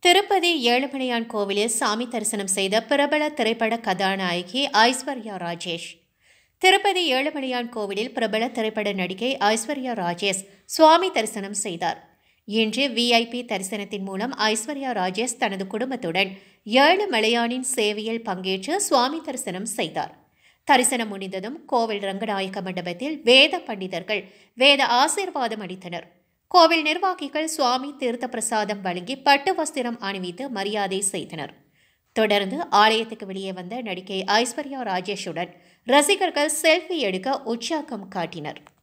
திருப்பதி ஏழுமலையான் கோவிலில் சாமி தரிசனம் செய்த பிரபல திரைப்பட கதாநாயகி ஐஸ்வர்யா ராஜேஷ் திருப்பதி ஏழுமலையான் கோவிலில் பிரபல திரைப்பட நடிகை ஐஸ்வர்யா ராஜேஷ் சுவாமி தரிசனம் செய்தார் இன்று விஐபி தரிசனத்தின் மூலம் ஐஸ்வர்யா ராஜேஷ் தனது குடும்பத்துடன் ஏழுமலையானின் சேவையில் பங்கேற்று சுவாமி தரிசனம் செய்தார் தரிசனம் முடிந்ததும் கோவில் ரங்கநாயக்க மண்டபத்தில் வேத பண்டிதர்கள் வேத ஆசீர்வாதம் அளித்தனர் கோவில் நிர்வாகிகள் சுவாமி தீர்த்த பிரசாதம் வழங்கி பட்டு வஸ்திரம் அணிவித்து மரியாதை செய்தனர் தொடர்ந்து ஆலயத்துக்கு வெளியே வந்த நடிகை ஐஸ்வர்யா ராஜேஷுடன் ரசிகர்கள் செல்ஃபி எடுக்க உற்சாகம் காட்டினர்